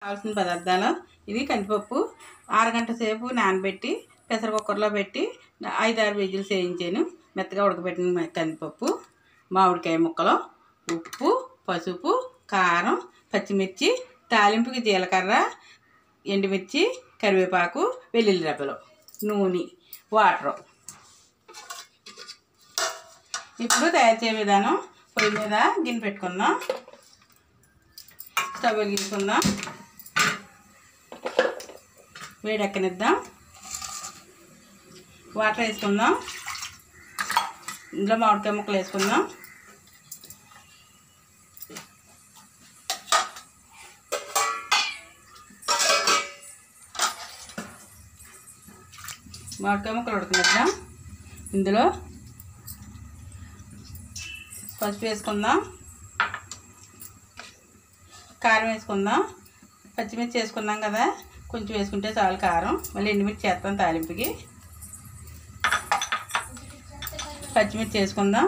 కావాల్సిన పదార్థాలు ఇది కందిపప్పు అరగంట సేపు నానబెట్టి పెసర కుక్కర్లో పెట్టి ఐదు ఆరు విజిల్స్ వేయించాను మెత్తగా ఉడకబెట్టిన మ- కందిపప్పు మామిడికాయ ముక్కలు ఉప్పు పసుపు కారం పచ్చిమిర్చి తాలింపుకి జీలకర్ర ఎండుమిర్చి కరివేపాకు వెల్లుల్లి రెబ్బలు నూనె వాటరు ఇప్పుడు తయారు చేయ విధానం పొయ్యి మీద గిన్నె పెట్టుకుందాం స్టవ్ వెలిగించుకుందాం వేడెక్కనిద్దాం వాటర్ వేసుకుందాం ఇందులో మామిడికాయ ముక్కలు వేసుకుందాం మామిడికాయ ముక్కలు ఉడకనిద్దాం ఇందులో పసుపు వేసుకుందాం కారం వేసుకుందాం పచ్చిమిర్చి వేసుకున్నాం కదా కొంచెం వేసుకుంటే చాలు కారం మళ్ళీ ఎండుమిర్చి చేస్తాం తాలింపుకి పచ్చిమిర్చి వేసుకుందాం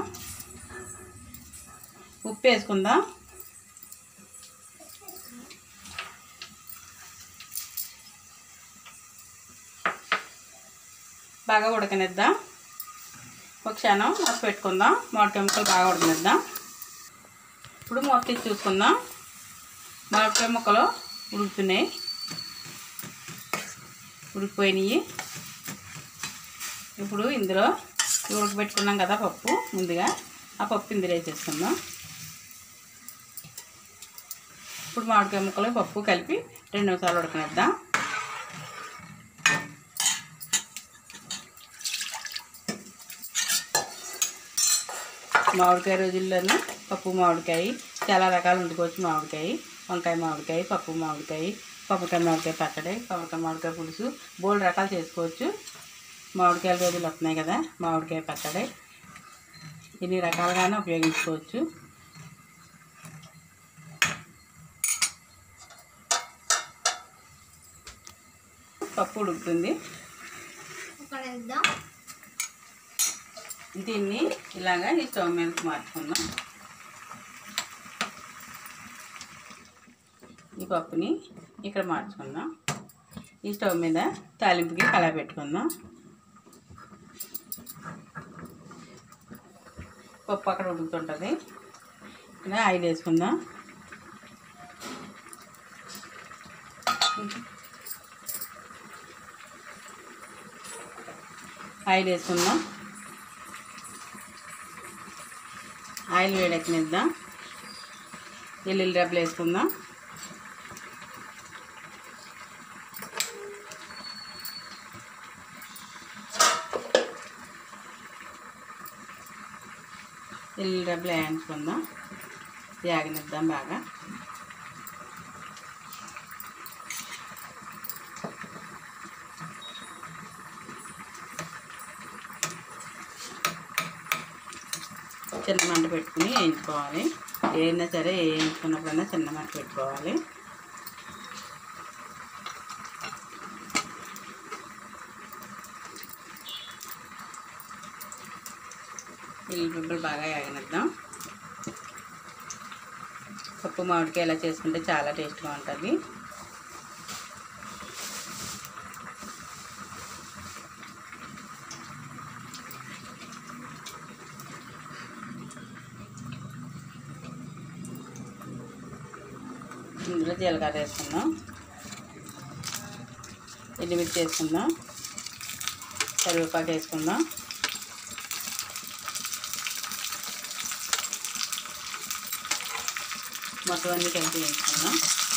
ఉప్పు వేసుకుందాం బాగా ఉడకనిద్దాం ఒక క్షణం మూత పెట్టుకుందాం మామిడికాయ ముక్కలు బాగా ఉడకనిద్దాం ఇప్పుడు మూత తీసి చూసుకుందాం మామిడికాయ ముక్కలు ఉడుకుతున్నాయి ఉడికిపోయినాయి ఇప్పుడు ఇందులో ఈ ఉడకబెట్టుకున్నాం కదా పప్పు ముందుగా ఆ పప్పు ఇందులో వేసేసుకుందాం ఇప్పుడు మామిడికాయ ముక్కలు పప్పు కలిపి రెండు నిమిషాలు ఉడకనిద్దాం మామిడికాయ రోజుల్లోనూ పప్పు మామిడికాయ చాలా రకాలు వండుకోవచ్చు మామిడికాయ వంకాయ మామిడికాయ పప్పు మామిడికాయ పప్పుకాయ మామిడికాయ పచ్చడి పప్పుకాయ మామిడికాయ పులుసు బోల్డ్ రకాలు చేసుకోవచ్చు మామిడికాయల రోజులు వస్తున్నాయి కదా మామిడికాయ పచ్చడి ఇన్ని రకాలుగానే ఉపయోగించుకోవచ్చు పప్పు ఉడుకుతుంది కడేద్దాం దీన్ని ఇలాగా ఈ స్టవ్ మీదకి మార్చుకుందాం ఈ పప్పుని ఇక్కడ మార్చుకుందాం ఈ స్టవ్ మీద తాలింపుకి కళా పెట్టుకుందాం పప్పు అక్కడ ఉడుకుతుంటుంది ఇక్కడ ఆయిల్ వేసుకుందాం ఆయిల్ వేసుకుందాం ఆయిల్ వేడెక్కనిద్దాం వెల్లుల్లి డబ్బులు వేసుకుందాం వెల్లుల్లి డబ్బులు వేయించుకుందాం యాగనిద్దాం బాగా చిన్న మంట పెట్టుకుని వేయించుకోవాలి ఏదైనా సరే వేయించుకున్నప్పుడైనా చిన్న మంట పెట్టుకోవాలి ఎల్లిపిప్పలు బాగా వేగనిద్దాం పప్పు మామిడికాయ ఇలా చేసుకుంటే చాలా టేస్ట్గా ఉంటుంది ఇందులో జీలకర్ర వేసుకుందాం ఎండుమిర్చి వేసుకుందాం కరివేపాకు వేసుకుందాం మొత్తం అన్ని కలిపి వేసుకుందాం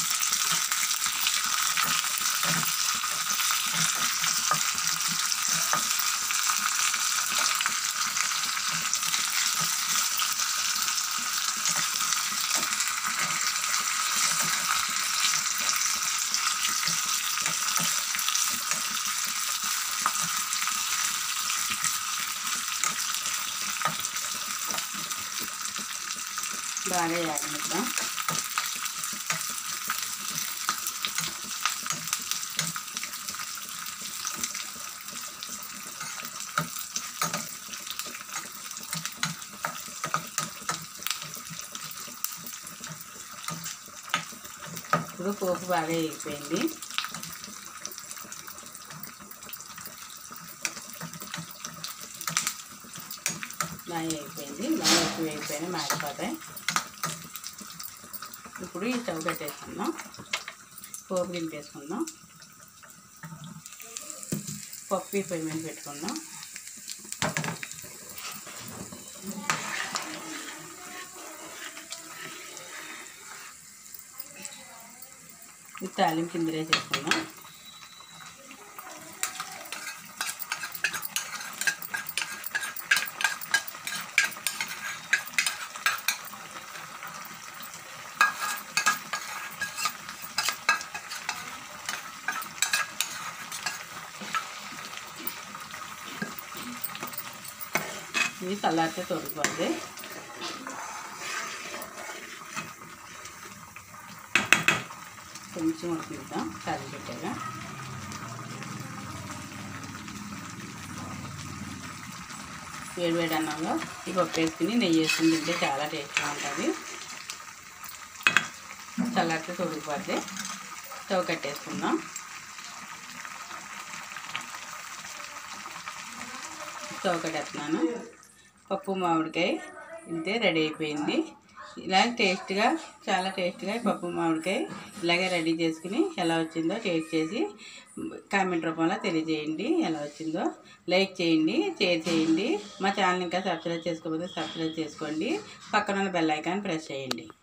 బాగా వేగనిద్దాం ఇప్పుడు పోపు బాగా వేగిపోయింది బాగా వేగిపోయింది బాగా ఎక్కువ వేగిపోయినా మాడిపోతాయి ఇప్పుడు ఈ స్టవ్ పెట్టేసుకుందాం పోపు దింపేసుకుందాం పప్పు ఈ పొయ్యి మీద పెట్టుకుందాం ఈ తాలింపు కిందరే చేసుకుందాం ఇది చల్లారితే తొలిపోద్ది కొంచెం ఉడికిద్దాం కర్రీ పెట్టాక వేడి వేడి అన్నంలో ఈ పప్పు వేసుకుని నెయ్యి వేసుకుని తింటే చాలా టేస్ట్గా ఉంటుంది చల్లారితే తొడిగిపోద్ది స్టవ్ కట్టేసుకుందాం స్టవ్ కట్టేస్తున్నాను పప్పు మామిడికాయ ఇంతే రెడీ అయిపోయింది ఇలా టేస్ట్గా చాలా టేస్ట్గా పప్పు మామిడికాయ ఇలాగే రెడీ చేసుకుని ఎలా వచ్చిందో టేస్ట్ చేసి కామెంట్ రూపంలో తెలియజేయండి ఎలా వచ్చిందో లైక్ చేయండి షేర్ చేయండి మా ఛానల్ ఇంకా సబ్స్క్రైబ్ చేసుకోకపోతే సబ్స్క్రైబ్ చేసుకోండి పక్కన ఉన్న బెల్ ఐకాన్ ప్రెస్ చేయండి